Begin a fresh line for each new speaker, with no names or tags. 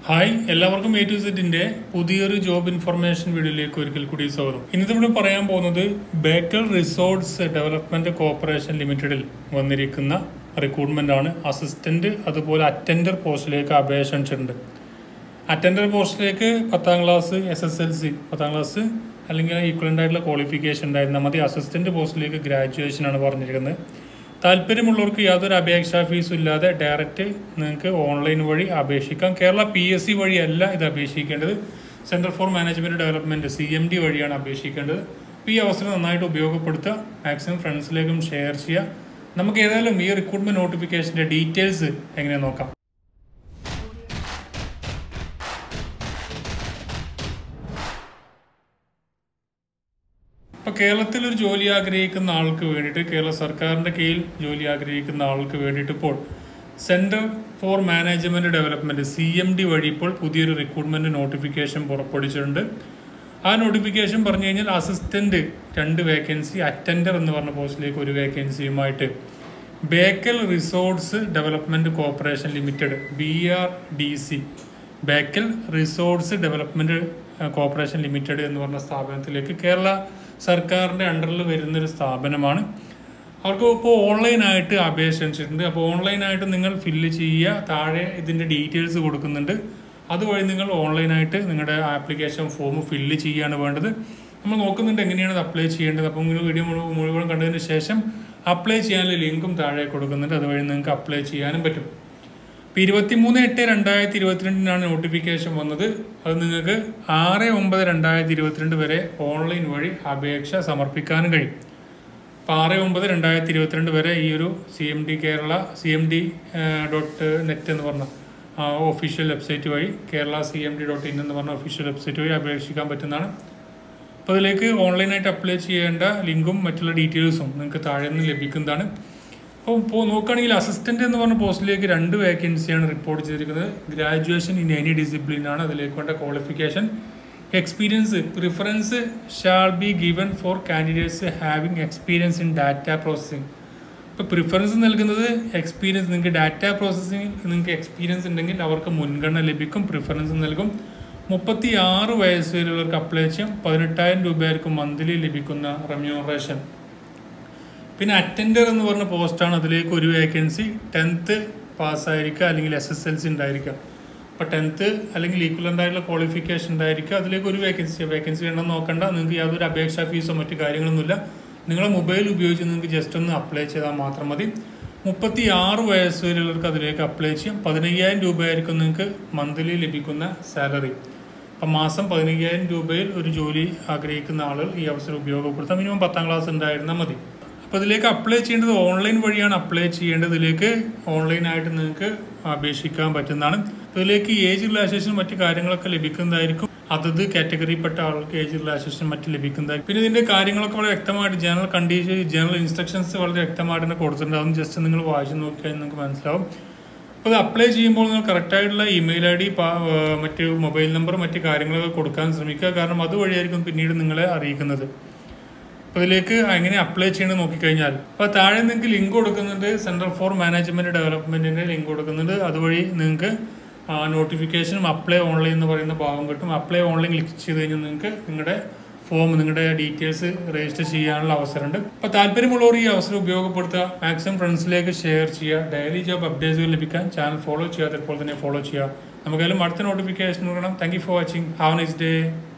hi എല്ലാവർക്കും A to സെറ്റിന്റെ പുതിയൊരു ജോബ് ഇൻഫർമേഷൻ വീഡിയോയിലേക്ക് ഒരിക്കൽ കൂടി സ്വാഗതം ഇന്നത്തെ ഇവിടെ പറയാൻ പോകുന്നത് ബേക്കൽ റിസോർട്സ് ഡെവലപ്മെന്റ് കോർപ്പറേഷൻ ലിമിറ്റഡിൽ വന്നിരിക്കുന്ന റിക്രൂട്ട്മെന്റ് ആണ് അസിസ്റ്റന്റ് അതുപോലെ അറ്റൻഡർ പോസ്റ്റിലേക്ക് അപേക്ഷ ക്ഷണിച്ചിട്ടുണ്ട് അറ്റൻഡർ പോസ്റ്റിലേക്ക് പത്താം class S S L C പത്താം ക്ലാസ് അല്ലെങ്കിൽ ഈക്വലൻ്റ് ആയിട്ടുള്ള ക്വാളിഫിക്കേഷൻ ഉണ്ടായിരുന്നാൽ മതി അസിസ്റ്റന്റ് പോസ്റ്റിലേക്ക് ഗ്രാജുവേഷൻ ആണ് പറഞ്ഞിരിക്കുന്നത് താല്പര്യമുള്ളവർക്ക് യാതൊരു അപേക്ഷാ ഫീസും ഇല്ലാതെ ഡയറക്റ്റ് നിങ്ങൾക്ക് ഓൺലൈൻ വഴി അപേക്ഷിക്കാം കേരള പി എസ് സി വഴിയല്ല ഇത് അപേക്ഷിക്കേണ്ടത് centre for management development C M D വഴിയാണ് അപേക്ഷിക്കേണ്ടത് അപ്പോൾ ഈ അവസരം നന്നായിട്ട് ഉപയോഗപ്പെടുത്തുക മാക്സിമം ഫ്രണ്ട്സിലേക്കും ഷെയർ ചെയ്യുക നമുക്ക് ഏതായാലും ഈ റിക്രൂട്ട്മെൻറ്റ് നോട്ടിഫിക്കേഷൻ്റെ ഡീറ്റെയിൽസ് എങ്ങനെ നോക്കാം ഇപ്പൊ കേരളത്തിൽ ഒരു ജോലി ആഗ്രഹിക്കുന്ന ആൾക്ക് വേണ്ടിയിട്ട് കേരള സർക്കാരിന്റെ കീഴിൽ ജോലി ആഗ്രഹിക്കുന്ന ആൾക്ക് വേണ്ടിയിട്ട് ഇപ്പോൾ centre for management development C M D വഴി ഇപ്പോൾ പുതിയൊരു റിക്രൂട്ട്മെന്റ് നോട്ടിഫിക്കേഷൻ പുറപ്പെടുവിച്ചിട്ടുണ്ട് ആ നോട്ടിഫിക്കേഷൻ പറഞ്ഞു കഴിഞ്ഞാൽ അസിസ്റ്റന്റ് രണ്ട് വേക്കൻസി അറ്റൻഡർ എന്ന് പറഞ്ഞ പോസ്റ്റിലേക്ക് ഒരു വേക്കൻസിയുമായിട്ട് Bekal resorts development corporation limited B R D C Bekal resorts development corporation limited എന്ന് പറഞ്ഞ സ്ഥാപനത്തിലേക്ക് കേരള സർക്കാരിൻ്റെ അണ്ടറിൽ വരുന്നൊരു സ്ഥാപനമാണ് അവർക്ക് ഇപ്പോൾ ഓൺലൈനായിട്ട് അപേക്ഷ ക്ഷണിച്ചിട്ടുണ്ട് അപ്പോൾ ഓൺലൈനായിട്ട് നിങ്ങൾ ഫില്ല് ചെയ്യുക താഴെ ഇതിൻ്റെ ഡീറ്റെയിൽസ് കൊടുക്കുന്നുണ്ട് അതുവഴി നിങ്ങൾ ഓൺലൈനായിട്ട് നിങ്ങളുടെ ആപ്ലിക്കേഷൻ ഫോം ഫില്ല് ചെയ്യുകയാണ് വേണ്ടത് നമ്മൾ നോക്കുന്നുണ്ട് എങ്ങനെയാണ് ഇത് അപ്ലൈ ചെയ്യേണ്ടത് അപ്പോൾ നിങ്ങൾ വീഡിയോ മുഴുവൻ മുഴുവൻ കണ്ടതിന് ശേഷം അപ്ലൈ ചെയ്യാനുള്ള ലിങ്കും താഴെ കൊടുക്കുന്നുണ്ട് അതുവഴി നിങ്ങൾക്ക് അപ്ലൈ ചെയ്യാനും പറ്റും ഇപ്പോൾ ഇരുപത്തിമൂന്ന് എട്ട് രണ്ടായിരത്തി ഇരുപത്തിരണ്ടിനാണ് നോട്ടിഫിക്കേഷൻ വന്നത് അത് നിങ്ങൾക്ക് ആറ് ഒമ്പത് രണ്ടായിരത്തി ഇരുപത്തിരണ്ട് വരെ ഓൺലൈൻ വഴി അപേക്ഷ സമർപ്പിക്കാനും കഴിയും അപ്പോൾ ആറ് ഒമ്പത് രണ്ടായിരത്തി ഇരുപത്തിരണ്ട് വരെ ഈ ഒരു C M D Kerala C M D dot net എന്ന് പറഞ്ഞ ഒഫീഷ്യൽ വെബ്സൈറ്റ് വഴി Kerala C M D dot in എന്ന് പറഞ്ഞ ഒഫീഷ്യൽ വെബ്സൈറ്റ് വഴി അപേക്ഷിക്കാൻ പറ്റുന്നതാണ് അപ്പോൾ അതിലേക്ക് ഓൺലൈനായിട്ട് അപ്ലൈ ചെയ്യേണ്ട ലിങ്കും മറ്റുള്ള ഡീറ്റെയിൽസും നിങ്ങൾക്ക് താഴെ നിന്ന് ലഭിക്കുന്നതാണ് അപ്പോൾ ഇപ്പോൾ നോക്കുകയാണെങ്കിൽ അസിസ്റ്റന്റ് എന്ന് പറഞ്ഞ പോസ്റ്റിലേക്ക് രണ്ട് വേക്കൻസിയാണ് റിപ്പോർട്ട് ചെയ്തിരിക്കുന്നത് ഗ്രാജുവേഷൻ ഇൻ എനി ഡിസിപ്ലിൻ ആണ് അതിലേക്ക് വേണ്ട qualification experience preference shall be given for candidates having experience in data processing ഇപ്പോൾ പ്രിഫറൻസ് നൽകുന്നത് എക്സ്പീരിയൻസ് നിങ്ങൾക്ക് ഡാറ്റ പ്രോസസ്സിംഗ് നിങ്ങൾക്ക് എക്സ്പീരിയൻസ് ഉണ്ടെങ്കിൽ അവർക്ക് മുൻഗണന ലഭിക്കും പ്രിഫറൻസ് നൽകും മുപ്പത്തി ആറ് വയസ്സ് വരെയുള്ളവർക്ക് അപ്ലൈ ചെയ്യാം പതിനെട്ടായിരം രൂപയായിരിക്കും മന്ത്ലി ലഭിക്കുന്ന റെമ്യൂണറേഷൻ പിന്നെ അറ്റൻഡർ എന്ന് പറഞ്ഞ പോസ്റ്റാണ് അതിലേക്ക് ഒരു വേക്കൻസി ടെൻത്ത് പാസ്സായിരിക്കുക അല്ലെങ്കിൽ എസ് എസ് എൽ സി ഉണ്ടായിരിക്കുക അപ്പോൾ ടെൻത്ത് അല്ലെങ്കിൽ ഈക്വലൻ്റ് ആയിട്ടുള്ള ക്വാളിഫിക്കേഷൻ ഉണ്ടായിരിക്കുക അതിലേക്ക് ഒരു വേക്കൻസി വേക്കൻസി വേണമെന്ന് നോക്കണ്ട നിങ്ങൾക്ക് യാതൊരു അപേക്ഷാ ഫീസോ മറ്റു കാര്യങ്ങളൊന്നുമില്ല നിങ്ങളെ മൊബൈൽ ഉപയോഗിച്ച് നിങ്ങൾക്ക് ജസ്റ്റ് ഒന്ന് അപ്ലൈ ചെയ്താൽ മാത്രം മതി മുപ്പത്തി ആറ് വയസ്സ് വരെയുള്ളവർക്ക് അതിലേക്ക് അപ്ലൈ ചെയ്യാം പതിനയ്യായിരം രൂപയായിരിക്കും നിങ്ങൾക്ക് മന്ത്ലി ലഭിക്കുന്ന സാലറി അപ്പം മാസം പതിനയ്യായിരം രൂപയിൽ ഒരു ജോലി ആഗ്രഹിക്കുന്ന ആളുകൾ ഈ അവസരം ഉപയോഗപ്പെടുത്താം മിനിമം പത്താം ക്ലാസ് ഉണ്ടായിരുന്നാൽ മതി അപ്പോൾ ഇതിലേക്ക് അപ്ലൈ ചെയ്യേണ്ടത് ഓൺലൈൻ വഴിയാണ് അപ്ലൈ ചെയ്യേണ്ടത് ഇതിലേക്ക് ഓൺലൈനായിട്ട് നിങ്ങൾക്ക് അപേക്ഷിക്കാൻ പറ്റുന്നതാണ് അപ്പോൾ ഇതിലേക്ക് ഏജ് റിലാക്സേഷൻ മറ്റു കാര്യങ്ങളൊക്കെ ലഭിക്കുന്നതായിരിക്കും അതത് കാറ്റഗറിപ്പെട്ട ആൾക്ക് ഏജ് റിലാക്സേഷൻ മറ്റ് ലഭിക്കുന്നതായിരിക്കും പിന്നെ ഇതിൻ്റെ കാര്യങ്ങളൊക്കെ വളരെ വ്യക്തമായിട്ട് ജനറൽ കണ്ടീഷൻ ജനറൽ ഇൻസ്ട്രക്ഷൻസ് വളരെ വ്യക്തമായിട്ട് തന്നെ കൊടുത്തിട്ടുണ്ട് അതൊന്നും ജസ്റ്റ് നിങ്ങൾ വായിച്ച് നോക്കിയാൽ നിങ്ങൾക്ക് മനസ്സിലാവും അപ്പോൾ ഇത് അപ്ലൈ ചെയ്യുമ്പോൾ നിങ്ങൾ കറക്റ്റായിട്ടുള്ള ഇമെയിൽ ഐ ഡി മറ്റ് മൊബൈൽ നമ്പർ മറ്റ് കാര്യങ്ങളൊക്കെ കൊടുക്കാൻ ശ്രമിക്കുക കാരണം അതുവഴിയായിരിക്കും പിന്നീട് നിങ്ങളെ അറിയിക്കുന്നത് അപ്പോൾ ഇതിലേക്ക് എങ്ങനെ അപ്ലൈ ചെയ്യണമെന്ന് നോക്കിക്കഴിഞ്ഞാൽ അപ്പോൾ താഴെ നിങ്ങൾക്ക് ലിങ്ക് കൊടുക്കുന്നുണ്ട് സെൻറ്റർ ഫോർ മാനേജ്മെൻറ്റ് ഡെവലപ്മെൻറ്റിൻ്റെ ലിങ്ക് കൊടുക്കുന്നുണ്ട് അതുവഴി നിങ്ങൾക്ക് നോട്ടിഫിക്കേഷനും അപ്ലൈ ഓൺലൈൻ എന്ന് പറയുന്ന ഭാഗം കിട്ടും അപ്ലൈ ഓൺലൈൻ ക്ലിക്ക് ചെയ്ത് കഴിഞ്ഞാൽ നിങ്ങൾക്ക് നിങ്ങളുടെ ഫോം നിങ്ങളുടെ ഡീറ്റെയിൽസ് രജിസ്റ്റർ ചെയ്യാനുള്ള അവസരമുണ്ട് അപ്പോൾ താല്പര്യമുള്ളവർ ഈ അവസരം ഉപയോഗപ്പെടുത്തുക മാക്സിമം ഫ്രണ്ട്സിലേക്ക് ഷെയർ ചെയ്യുക ഡെയിലി ജോബ് അപ്ഡേറ്റ്സുകൾ ലഭിക്കാൻ ചാനൽ ഫോളോ ചെയ്യുക അതേപോലെ തന്നെ ഫോളോ ചെയ്യുക നമുക്കെല്ലാം അടുത്ത നോട്ടിഫിക്കേഷൻ കൊടുക്കണം thank you for watching have nice day